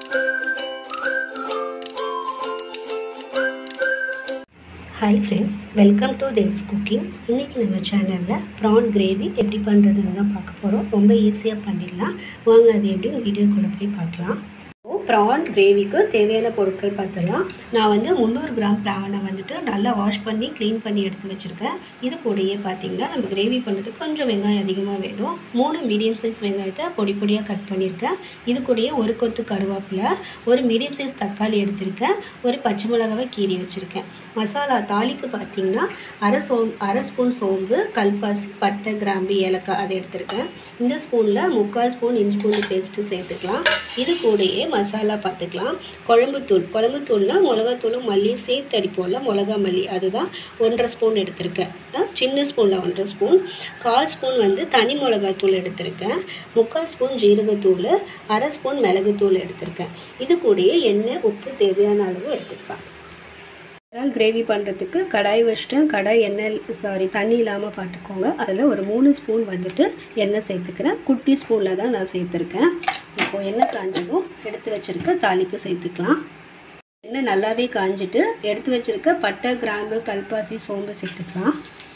hi friends welcome to Devs cooking இன்றைக்கி நம்ம சேனலில் ப்ரான் கிரேவி எப்படி பண்ணுறதுன்னு தான் பார்க்க போகிறோம் ரொம்ப ஈஸியாக பண்ணிடலாம் வாங்க அது எப்படின்னு வீடியோக்குள்ளே போய் பார்க்கலாம் ப்ரான் கிரேவிக்கு தேவையான பொருட்கள் பார்த்துடலாம் நான் வந்து முந்நூறு கிராம் ப்ரானை வந்துட்டு நல்லா வாஷ் பண்ணி க்ளீன் பண்ணி எடுத்து வச்சுருக்கேன் இது கூடயே பார்த்தீங்கன்னா நம்ம கிரேவி பண்ணுறதுக்கு கொஞ்சம் வெங்காயம் அதிகமாக வேணும் மூணு மீடியம் சைஸ் வெங்காயத்தை பொடி பொடியாக கட் பண்ணியிருக்கேன் இது கூடயே ஒரு கொத்து கருவேப்பிலை ஒரு மீடியம் சைஸ் தக்காளி எடுத்திருக்கேன் ஒரு பச்சை மிளகாவை கீறி வச்சுருக்கேன் மசாலா தாளிக்கு பார்த்தீங்கன்னா அரை சோ அரை ஸ்பூன் சோம்பு கல்பாசி பட்டை கிராம்பு ஏலக்காய் அதை எடுத்திருக்கேன் இந்த ஸ்பூனில் முக்கால் ஸ்பூன் இஞ்சி பூண்டு பேஸ்ட்டு சேர்த்துக்கலாம் இது கூடயே மசாலா பார்த்துக்கலாம் குழம்புத்தூள் குழம்புத்தூள்னா மிளகாத்தூளும் மல்லியும் சேர்த்து அடிப்போம்ல மிளகா மல்லி அதுதான் ஒன்றரை ஸ்பூன் எடுத்திருக்கேன் அஹ் சின்ன ஸ்பூனில் ஒன்றரை ஸ்பூன் கால் ஸ்பூன் வந்து தனி மிளகாத்தூள் எடுத்திருக்கேன் முக்கால் ஸ்பூன் ஜீரகத்தூள் அரை ஸ்பூன் மிளகுத்தூள் எடுத்திருக்கேன் இது கூடயே எண்ணெய் உப்பு தேவையான அளவு எடுத்துக்கலாம் இறால் கிரேவி பண்ணுறதுக்கு கடாய் வச்சுட்டேன் கடாய் எண்ணெய் சாரி தண்ணி இல்லாமல் பார்த்துக்கோங்க அதில் ஒரு மூணு ஸ்பூன் வந்துட்டு எண்ணெய் சேர்த்துக்கிறேன் குட்டி ஸ்பூனில் தான் நான் சேர்த்துருக்கேன் இப்போது எண்ணெய் காஞ்சதும் எடுத்து வச்சுருக்க தாளிப்பு சேர்த்துக்கலாம் எண்ணெய் நல்லாவே காஞ்சிட்டு எடுத்து வச்சுருக்க பட்டை கிராம்பு கல்பாசி சோம்பு சேர்த்துக்கலாம்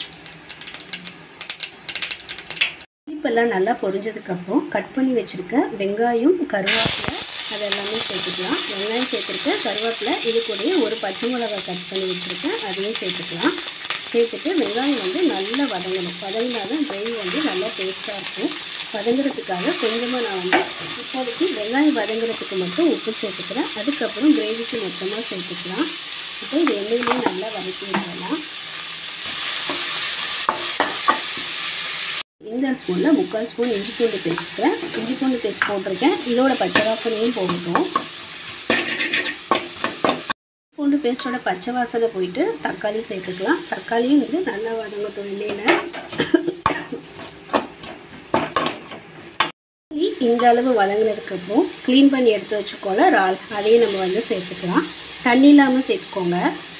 இப்பெல்லாம் நல்லா பொரிஞ்சதுக்கப்புறம் கட் பண்ணி வச்சுருக்க வெங்காயம் கருவேப்பிலை அது எல்லாமே சேர்த்துக்கலாம் வெங்காயம் சேர்த்துருக்கேன் கருவேப்பிலை இது கூடயே ஒரு பச்சை மிளகாய் கட் பண்ணி வச்சுருக்கேன் அதையும் சேர்த்துக்கலாம் சேர்த்துட்டு வெங்காயம் வந்து நல்லா வதங்கணும் வதங்கினா தான் கிரேவி வந்து நல்லா டேஸ்ட்டாக இருக்கும் வதங்குறதுக்காக கொஞ்சமாக நான் வந்து இப்போதைக்கு வெங்காயம் வதங்குறதுக்கு மட்டும் உப்பு சேர்த்துக்கிறேன் அதுக்கப்புறம் கிரேவிக்கு மொத்தமாக சேர்த்துக்கலாம் இப்போ இது எண்ணெயிலே நல்லா வதக்கி விடலாம் இந்த ஸ்பூனில் முக்கால் ஸ்பூன் இஞ்சி பூண்டு பேஸ்ட்டுக்கிறேன் இஞ்சி பூண்டு பேஸ்ட் போட்டிருக்கேன் இதோட பச்சை வாசனையும் போகட்டும் பூண்டு பேஸ்ட்டோட பச்சை வாசனை போயிட்டு தக்காளி சேர்த்துக்கலாம் தக்காளியும் வந்து நல்லா வதங்கட்டும் எண்ணெயில் இந்த அளவு வதங்கினதுக்கப்புறம் க்ளீன் பண்ணி எடுத்து வச்சுக்கோல இறால் அதையும் நம்ம வந்து சேர்த்துக்கலாம் தண்ணி இல்லாமல் சேர்த்துக்கோங்க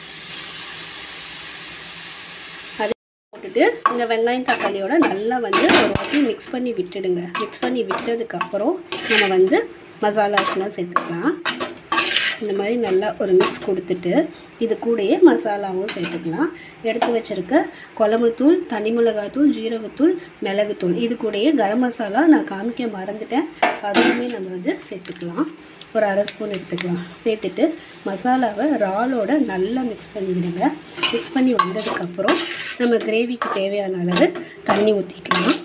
போட்டுட்டு இந்த வெங்காயம் தக்காளியோட நல்லா வந்து ஒரு வாட்டி மிக்ஸ் பண்ணி விட்டுடுங்க மிக்ஸ் பண்ணி விட்டதுக்கப்புறம் நம்ம வந்து மசாலாஸ்லாம் சேர்த்துக்கலாம் இந்த மாதிரி நல்லா ஒரு மிக்ஸ் கொடுத்துட்டு இது கூடயே மசாலாவும் சேர்த்துக்கலாம் எடுத்து வச்சுருக்க குழம்புத்தூள் தனி மிளகாத்தூள் ஜீரகத்தூள் மிளகுத்தூள் இது கூடயே கரம் மசாலா நான் காமிக்க மறந்துட்டேன் அதுவுமே நம்ம வந்து சேர்த்துக்கலாம் ஒரு அரை ஸ்பூன் எடுத்துக்கலாம் சேர்த்துட்டு மசாலாவை இறாலோட நல்லா மிக்ஸ் பண்ணிவிடுங்க மிக்ஸ் பண்ணி வந்ததுக்கப்புறம் நம்ம கிரேவிக்கு தேவையான அளவு தண்ணி ஊற்றிக்கலாம்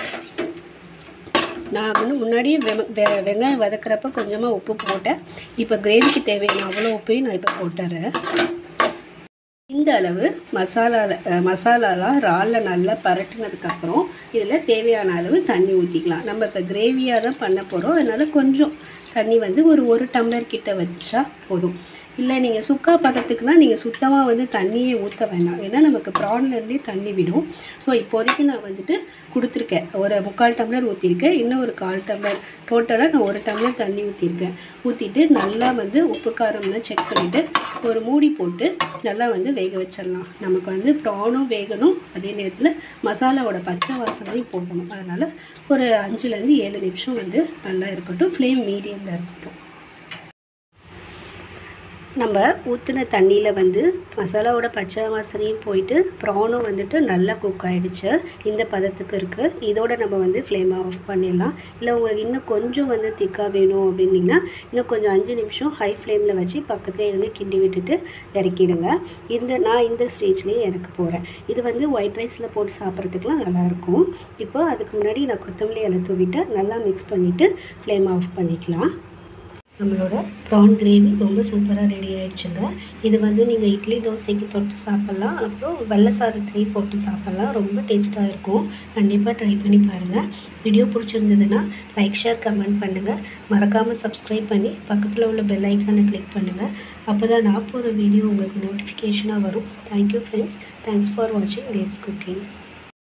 நான் வந்து முன்னாடியே வெ வெ வெங்காயம் வதக்கிறப்ப கொஞ்சமாக உப்பு போட்டேன் இப்போ கிரேவிக்கு தேவையான அவ்வளோ உப்பையும் நான் இப்போ போட்டுறேன் இந்த அளவு மசாலா மசாலாலாம் இறாலில் நல்லா பரட்டினதுக்கப்புறம் இதில் தேவையான அளவு தண்ணி ஊற்றிக்கலாம் நம்ம இப்போ கிரேவியாக தான் பண்ண போகிறோம் அதனால் கொஞ்சம் தண்ணி வந்து ஒரு ஒரு டம்ளர் கிட்ட வச்சா போதும் இல்லை நீங்கள் சுக்கா பதத்துக்குனா நீங்கள் சுத்தமாக வந்து தண்ணியே ஊற்ற வேண்டாம் ஏன்னா நமக்கு ப்ரான்லேருந்தே தண்ணி விடும் ஸோ இப்போதைக்கு நான் வந்துட்டு கொடுத்துருக்கேன் ஒரு முக்கால் டம்ளர் ஊற்றிருக்கேன் இன்னும் ஒரு கால் டம்ளர் டோட்டலாக நான் ஒரு டம்ளர் தண்ணி ஊற்றிருக்கேன் ஊற்றிட்டு நல்லா வந்து உப்பு காரம்லாம் செக் பண்ணிவிட்டு ஒரு மூடி போட்டு நல்லா வந்து வேக வச்சிடலாம் நமக்கு வந்து ப்ரானும் வேகணும் அதே நேரத்தில் மசாலாவோட பச்சை வாசனையும் போகணும் அதனால் ஒரு அஞ்சுலேருந்து ஏழு நிமிஷம் வந்து நல்லா இருக்கட்டும் ஃப்ளேம் மீடியமில் இருக்கட்டும் நம்ம ஊற்றின தண்ணியில் வந்து மசாலாவோட பச்சை வாசனையும் போயிட்டு ப்ரானும் வந்துட்டு நல்லா குக் ஆகிடுச்சு இந்த பதத்துக்கு இருக்குது இதோட நம்ம வந்து ஃப்ளேமை ஆஃப் பண்ணிடலாம் இல்லை உங்களுக்கு இன்னும் கொஞ்சம் வந்து திக்காக வேணும் அப்படின்னிங்கன்னா இன்னும் கொஞ்சம் அஞ்சு நிமிஷம் ஹை ஃப்ளேமில் வச்சு பக்கத்துலேயே இருந்து கிண்டி விட்டுட்டு இறக்கிடுங்க இந்த நான் இந்த ஸ்டேஜ்லேயே இறக்க போகிறேன் இது வந்து ஒயிட் ரைஸில் போட்டு சாப்பிட்றதுக்குலாம் நல்லாயிருக்கும் இப்போ அதுக்கு முன்னாடி நான் கொத்தமல்லி இலை தூவிட்டு நல்லா மிக்ஸ் பண்ணிவிட்டு ஃப்ளேம் ஆஃப் பண்ணிக்கலாம் நம்மளோட ப்ரான் கிரேவி ரொம்ப சூப்பராக ரெடி ஆயிடுச்சுங்க இது வந்து நீங்கள் இட்லி தோசைக்கு தொட்டு சாப்பிட்லாம் அப்புறம் வெள்ளை சாதத்துலேயும் போட்டு சாப்பிட்லாம் ரொம்ப டேஸ்ட்டாக இருக்கும் கண்டிப்பாக ட்ரை பண்ணி பாருங்கள் வீடியோ பிடிச்சிருந்ததுன்னா லைக் ஷேர் கமெண்ட் பண்ணுங்கள் மறக்காமல் சப்ஸ்கிரைப் பண்ணி பக்கத்தில் உள்ள பெல் ஐக்கானை கிளிக் பண்ணுங்கள் அப்போ தான் நான் போகிற வீடியோ உங்களுக்கு நோட்டிஃபிகேஷனாக வரும் தேங்க்யூ ஃப்ரெண்ட்ஸ் தேங்க்ஸ் ஃபார் வாட்சிங் தேவ்ஸ் குக்கிங்